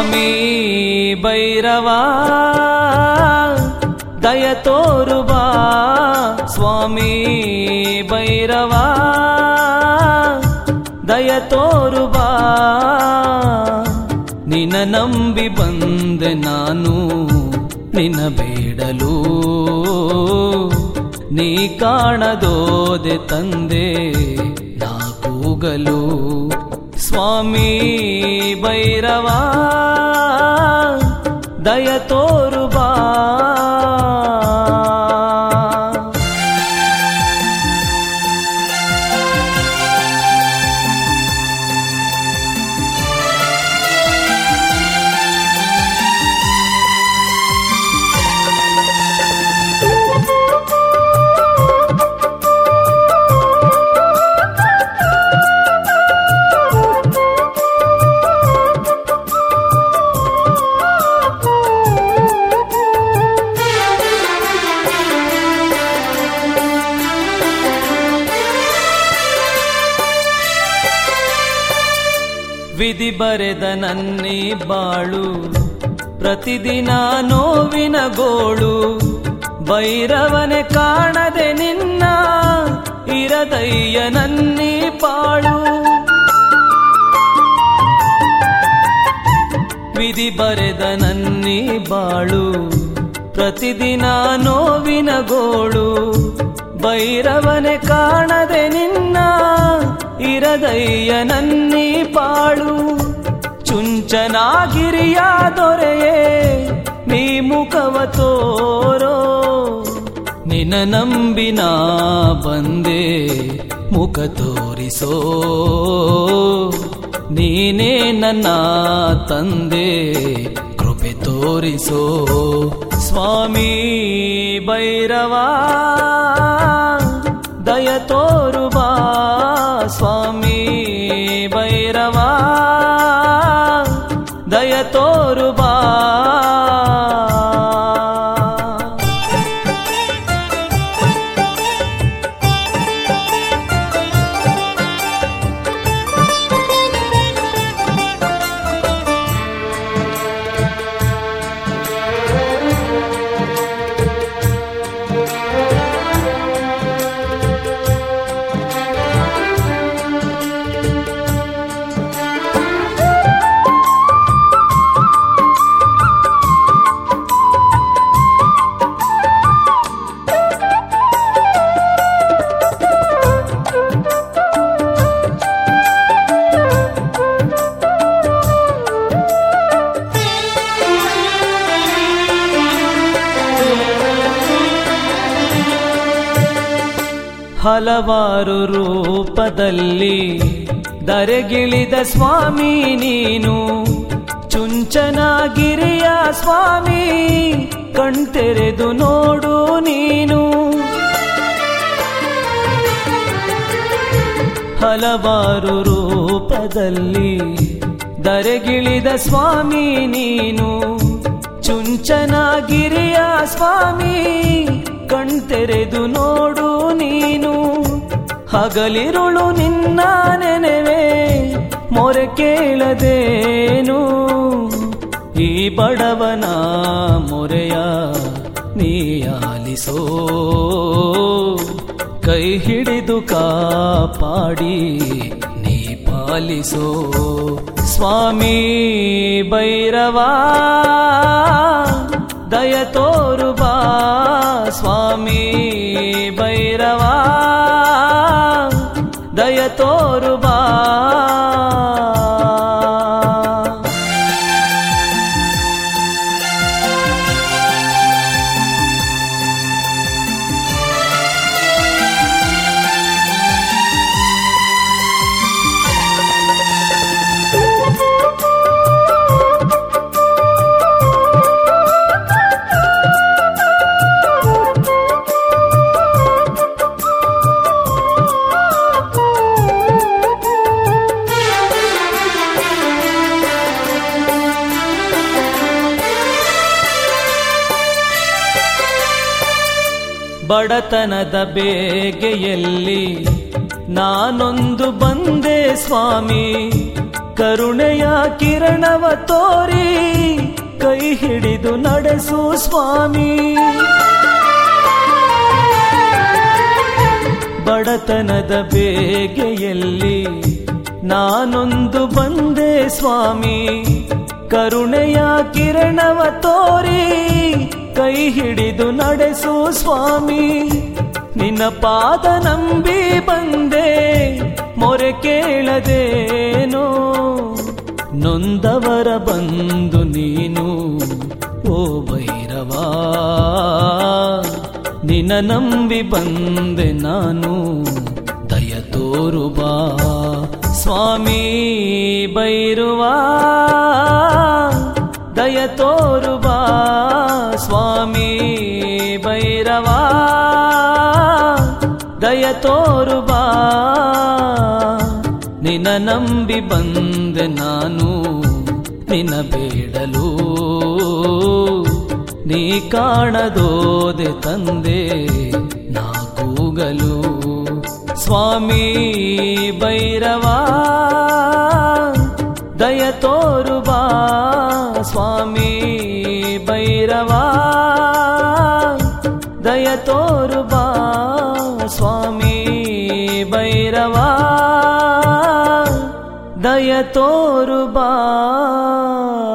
ಸ್ವಾಮಿ ಭೈರವ ದಯ ತೋರು ಬಾ ಸ್ವಾಮಿ ಭೈರವ ದಯ ತೋರು ಬಾ ನಿನ ನಂಬಿ ಬಂದೆ ನಾನು ನಿನ ಬೇಡಲು ನೀ ಕಾಣದೋದೆ ತಂದೆ ನಾ ಕೂಗಲು ಸ್ವಾಮಿ ಭೈರವ ದಯ ತೋರು ಬಾ ವಿಧಿ ಬರೆದ ನನ್ನಿ ಬಾಳು ಪ್ರತಿದಿನ ನೋವಿನ ಗೋಳು ಭೈರವನೆ ಕಾಣದೆ ನಿನ್ನ ಇರದಯ್ಯ ನನ್ನಿ ಪಾಳು ವಿಧಿ ಬರೆದ ನನ್ನಿ ಬಾಳು ಪ್ರತಿದಿನ ನೋವಿನ ಗೋಳು ಭೈರವನೆ ಕಾಣದೆ ನಿನ್ನ ಇರದಯ್ಯ ನನ್ನಿ ಪಾಳು ಚುಂಚನಾಗಿರಿಯ ದೊರೆಯೇ ನೀ ಮುಖವ ತೋರೋ ನಿನ ನಂಬಿನ ಬಂದೆ ಮುಖ ತೋರಿಸೋ ನೀನೇ ನನ್ನ ತಂದೆ ಕೃಪೆ ತೋರಿಸೋ ಸ್ವಾಮಿ ಭೈರವ ದಯ ತೋರು ಬಾ ಸ್ವಾಮಿ ಭೈರವ ದಯ ತೋರು ಬಾ ಹಲವಾರು ರೂಪದಲ್ಲಿ ದರೆಗಿಳಿದ ಸ್ವಾಮಿ ನೀನು ಚುಂಚನಗಿರಿಯ ಸ್ವಾಮಿ ಕಣ್ತೆರೆದು ನೋಡು ನೀನು ಹಲವಾರು ರೂಪದಲ್ಲಿ ದರೆಗಿಳಿದ ಸ್ವಾಮಿ ನೀನು ಚುಂಚನಗಿರಿಯ ಸ್ವಾಮಿ ಕಣ್ತೆರೆದು ನೋಡು ನೀನು ಹಗಲಿರುಳು ನಿನ್ನ ನೆನೆವೆ ಮೊರೆ ಕೇಳದೇನು ಈ ಬಡವನ ಮೊರೆಯ ನೀ ಆಲಿಸೋ ಕೈ ಹಿಡಿದು ಕಾಪಾಡಿ ನೀ ಪಾಲಿಸೋ ಸ್ವಾಮಿ ಭೈರವ ದಯ ತೋರು ಬಾ ಸ್ವಾಮಿ ಭೈರವ ದಯ ತೋರು ಬಾ ಬಡತನದ ಬೇಗೆಯಲ್ಲಿ ನಾನೊಂದು ಬಂದೆ ಸ್ವಾಮಿ ಕರುಣೆಯ ಕಿರಣವ ತೋರಿ ಕೈ ಹಿಡಿದು ನಡೆಸು ಸ್ವಾಮಿ ಬಡತನದ ಬೇಗೆಯಲ್ಲಿ ನಾನೊಂದು ಬಂದೆ ಸ್ವಾಮಿ ಕರುಣೆಯ ಕಿರಣವ ತೋರಿ ಕೈ ಹಿಡಿದು ನಡೆಸು ಸ್ವಾಮಿ ನಿನ್ನ ಪಾದ ನಂಬಿ ಬಂದೆ ಮೊರೆ ಕೇಳದೇನೋ ನೊಂದವರ ಬಂದು ನೀನು ಓ ಭೈರವಾ ನಿನ ನಂಬಿ ಬಂದೆ ನಾನು ದಯ ತೋರು ಬಾ ಸ್ವಾಮಿ ಬೈರುವಾ ದಯ ತೋರು ಬಾ ಸ್ವಾಮಿ ಭೈರವಾ ದಯ ತೋರು ಬಾ ನಿನ ನಂಬಿ ಬಂದೆ ನಾನು ನಿನ ಬೇಡಲು ನೀ ಕಾಣದೋದೆ ತಂದೆ ನಾ ಕೂಗಲು ಸ್ವಾಮಿ ಭೈರವಾ ದಯ ತೋರು ಬಾ ಸ್ವಾಮಿ ಭೈರವಾ ದಯ ತೋರು ಬಾ ಸ್ವಾಮಿ ಭೈರವಾ ದಯ ತೋರು ಬಾ